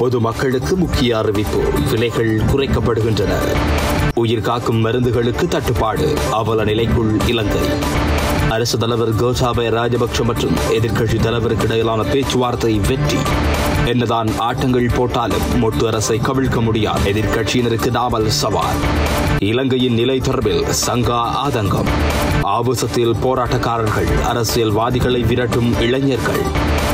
பொதுமக்களுக்கு முக்கிய அறிவிப்பு விலைகள் குறைக்கப்படுகின்றன உயிர் காக்கும் மருந்துகளுக்கு தட்டுப்பாடு அவல நிலைக்குள் இலங்கை அரசு தலைவர் கோட்டாபய ராஜபக்ஷ மற்றும் எதிர்க்கட்சி தலைவருக்கு இடையிலான பேச்சுவார்த்தை வெற்றி என்னதான் ஆட்டங்கள் போட்டாலும் மொட்டு அரசை கவிழ்க்க முடியாது எதிர்க்கட்சியினருக்கு நாமல் சவால் இலங்கையின் நிலை தொடர்பில் சங்கா ஆதங்கம் ஆபசத்தில் போராட்டக்காரர்கள் அரசியல்வாதிகளை விரட்டும் இளைஞர்கள்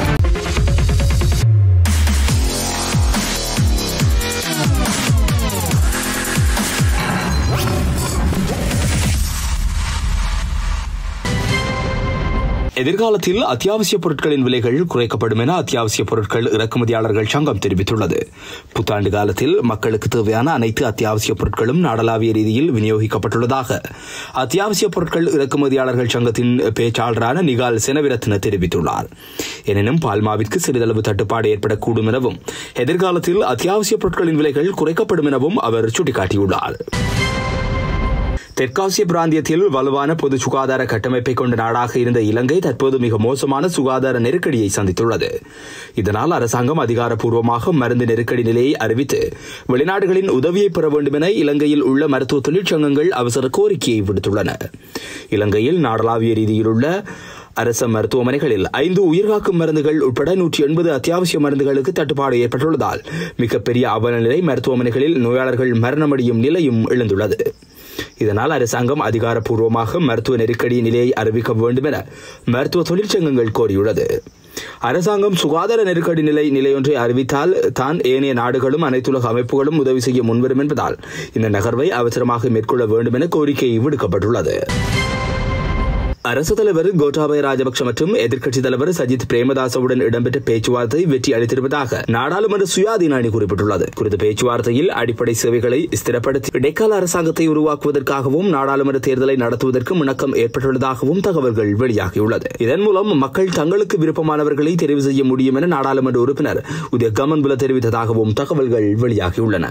எதிர்காலத்தில் அத்தியாவசிய பொருட்களின் விலைகள் குறைக்கப்படும் என அத்தியாவசிய பொருட்கள் இறக்குமதியாளர்கள் சங்கம் தெரிவித்துள்ளது புத்தாண்டு காலத்தில் மக்களுக்கு தேவையான அனைத்து அத்தியாவசிய பொருட்களும் நாடளாவிய ரீதியில் விநியோகிக்கப்பட்டுள்ளதாக அத்தியாவசிய பொருட்கள் இறக்குமதியாளர்கள் சங்கத்தின் பேச்சாளரான நிகால் செனவிரத்ன தெரிவித்துள்ளார் எனினும் பால்மாவிற்கு சிறிதளவு தட்டுப்பாடு ஏற்படக்கூடும் எனவும் எதிர்காலத்தில் அத்தியாவசிய பொருட்களின் விலைகள் குறைக்கப்படும் எனவும் அவர் சுட்டிக்காட்டியுள்ளார் தெற்காசிய பிராந்தியத்தில் வலுவான பொது சுகாதார கட்டமைப்பை கொண்ட நாடாக இருந்த இலங்கை தற்போது மிக மோசமான சுகாதார நெருக்கடியை சந்தித்துள்ளது இதனால் அரசாங்கம் அதிகாரப்பூர்வமாக மருந்து நெருக்கடி நிலையை அறிவித்து வெளிநாடுகளின் உதவியை பெற வேண்டும் என இலங்கையில் உள்ள மருத்துவ தொழிற்சங்கங்கள் அவசர கோரிக்கையை விடுத்துள்ளன இலங்கையில் நாடளாவிய ரீதியில் உள்ள அரச மருத்துவமனைகளில் ஐந்து உயிர்காக்கும் மருந்துகள் உட்பட நூற்றி எண்பது அத்தியாவசிய மருந்துகளுக்கு தட்டுப்பாடு ஏற்பட்டுள்ளதால் மிகப்பெரிய அவல நிலை மருத்துவமனைகளில் நோயாளர்கள் மரணமடையும் நிலையும் எழுந்துள்ளது இதனால் அரசாங்கம் அதிகாரப்பூர்வமாக மருத்துவ நெருக்கடி நிலையை அறிவிக்க வேண்டும் என மருத்துவ தொழிற்சங்கங்கள் கோரியுள்ளது அரசாங்கம் சுகாதார நெருக்கடி நிலை நிலையொன்றை அறிவித்தால் தான் ஏனைய நாடுகளும் அனைத்துலக அமைப்புகளும் உதவி செய்ய முன்வரும் என்பதால் இந்த நகர்வை அவசரமாக மேற்கொள்ள வேண்டும் என கோரிக்கை விடுக்கப்பட்டுள்ளது அரசு தலைவர் கோட்டாபய ராஜபக்ஷ மற்றும் எதிர்க்கட்சித் தலைவர் சஜித் பிரேமதாசவுடன் இடம்பெற்ற பேச்சுவார்த்தை வெற்றி அளித்திருப்பதாக நாடாளுமன்ற சுயாதீன அணி குறிப்பிட்டுள்ளது குறித்த பேச்சுவார்த்தையில் அடிப்படை சேவைகளை ஸ்திரப்படுத்தி இடைக்கால அரசாங்கத்தை உருவாக்குவதற்காகவும் நாடாளுமன்ற தேர்தலை நடத்துவதற்கு முணக்கம் ஏற்பட்டுள்ளதாகவும் தகவல்கள் வெளியாகியுள்ளது இதன் மூலம் மக்கள் தங்களுக்கு விருப்பமானவர்களை தெரிவு செய்ய முடியும் என நாடாளுமன்ற உறுப்பினர் உதய கமன்புல தெரிவித்ததாகவும் தகவல்கள் வெளியாகியுள்ளன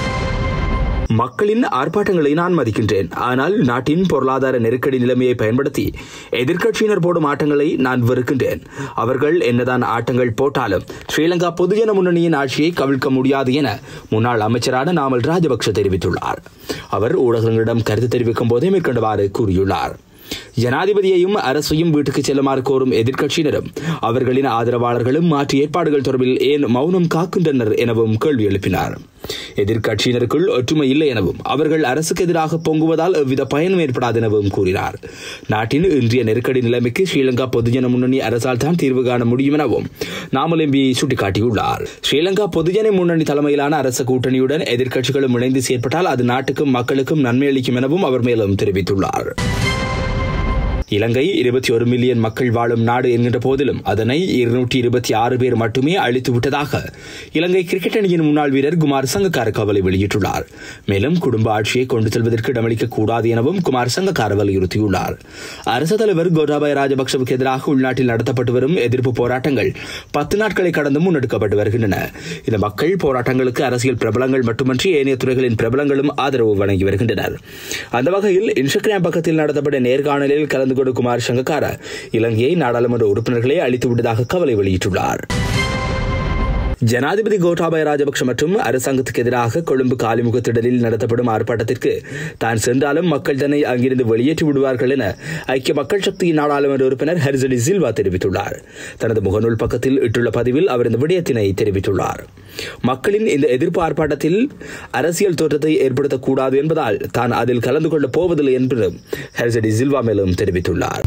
மக்களின் ஆர்ப்பாட்டங்களை நான் மதிக்கின்றேன் ஆனால் நாட்டின் பொருளாதார நெருக்கடி நிலைமையை பயன்படுத்தி எதிர்க்கட்சியினர் போடும் ஆட்டங்களை நான் வெறுக்கின்றேன் அவர்கள் என்னதான் ஆட்டங்கள் போட்டாலும் ஸ்ரீலங்கா பொதுஜன முன்னணியின் ஆட்சியை கவிழ்க்க முடியாது என முன்னாள் அமைச்சரான நாமல் ராஜபக்ஷ தெரிவித்துள்ளார் அவர் ஊடகங்களிடம் கருத்து தெரிவிக்கும் போதே மேற்கொண்டவாறு கூறியுள்ளார் ஜனாதிபதியையும் அரசையும் வீட்டுக்கு செல்லுமாறு கோரும் எதிர்க்கட்சியினரும் அவர்களின் ஆதரவாளர்களும் மாற்று ஏற்பாடுகள் தொடர்பில் ஏன் மௌனம் காக்கின்றனர் எனவும் கேள்வி எழுப்பினார் எதிர்க்கட்சியினருக்குள் ஒற்றுமை இல்லை எனவும் அவர்கள் அரசுக்கு எதிராக பொங்குவதால் எவ்வித பயனும் ஏற்படாது எனவும் கூறினார் நாட்டின் இன்றைய நெருக்கடி நிலைமைக்கு ஸ்ரீலங்கா பொதுஜன முன்னணி அரசால் தான் தீர்வு காண முடியும் எனவும் நாமல் எம்பி சுட்டிக்காட்டியுள்ளார் ஸ்ரீலங்கா பொதுஜன முன்னணி தலைமையிலான அரசு கூட்டணியுடன் எதிர்க்கட்சிகளும் இணைந்து செயற்பட்டால் அது நாட்டுக்கும் மக்களுக்கும் நன்மை அளிக்கும் எனவும் அவர் மேலும் தெரிவித்துள்ளார் இலங்கை இருபத்தி ஒரு மில்லியன் மக்கள் வாழும் நாடு என்கின்ற போதிலும் அதனை இருநூற்றி இருபத்தி ஆறு பேர் மட்டுமே அழித்து விட்டதாக இலங்கை கிரிக்கெட் அணியின் முன்னாள் வீரர் குமார் சங்கக்கார கவலை வெளியிட்டுள்ளார் மேலும் குடும்ப ஆட்சியை கொண்டு செல்வதற்கு இடமளிக்க கூடாது எனவும் குமார் சங்கக்கார வலியுறுத்தியுள்ளார் அரசு தலைவர் கோட்டாபய ராஜபக்சவுக்கு எதிராக உள்நாட்டில் நடத்தப்பட்டு வரும் எதிர்ப்பு போராட்டங்கள் பத்து நாட்களை கடந்து முன்னெடுக்கப்பட்டு வருகின்றன இந்த மக்கள் போராட்டங்களுக்கு அரசியல் பிரபலங்கள் மட்டுமன்றி ஏனைய துறைகளின் பிரபலங்களும் ஆதரவு வழங்கி வருகின்றனர் அந்த வகையில் இன்ஸ்டாகிராம் பக்கத்தில் நடத்தப்பட்ட நேர்காணலில் கலந்து கொண்டு குமார் சங்கக்கார இலங்கையை நாடாளுமன்ற உறுப்பினர்களே அளித்து விட்டதாக கவலை வெளியிட்டுள்ளார் ஜனாதிபதி கோட்டாபய ராஜபக்ஷ மற்றும் அரசாங்கத்துக்கு எதிராக கொழும்பு காலிமுகத்திடலில் நடத்தப்படும் ஆர்ப்பாட்டத்திற்கு தான் சென்றாலும் மக்கள் தன்னை அங்கிருந்து வெளியேற்றி விடுவார்கள் என ஐக்கிய மக்கள் சக்தியின் நாடாளுமன்ற உறுப்பினர் ஹரிசடி சில்வா தெரிவித்துள்ளார் தனது முகநூல் பக்கத்தில் இட்டுள்ள பதிவில் அவர் இந்த விடயத்தினை தெரிவித்துள்ளார் மக்களின் இந்த எதிர்ப்பு ஆர்ப்பாட்டத்தில் அரசியல் தோற்றத்தை ஏற்படுத்தக்கூடாது என்பதால் தான் அதில் கலந்து கொள்ளப் போவதில்லை என்றும் ஹரிசடி சில்வா மேலும் தெரிவித்துள்ளார்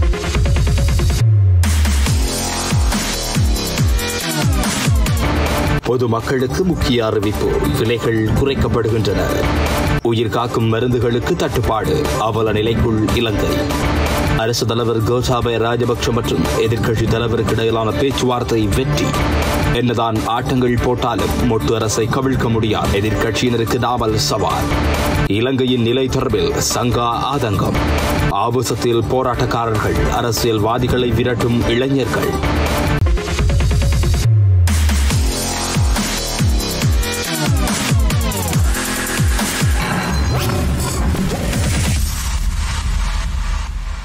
பொதுமக்களுக்கு முக்கிய அறிவிப்பு விலைகள் குறைக்கப்படுகின்றன உயிர் காக்கும் மருந்துகளுக்கு தட்டுப்பாடு அவல நிலைக்குள் இலங்கை அரசு தலைவர் கோட்டாபய ராஜபக்ஷ மற்றும் எதிர்க்கட்சி தலைவருக்கு இடையிலான பேச்சுவார்த்தை வெற்றி என்னதான் ஆட்டங்கள் போட்டாலும் மொட்டு அரசை கவிழ்க்க முடியாது எதிர்க்கட்சியினருக்கு நாமல் சவால் இலங்கையின் நிலை தொடர்பில் சங்கா ஆதங்கம் ஆபசத்தில் போராட்டக்காரர்கள் அரசியல்வாதிகளை விரட்டும் இளைஞர்கள்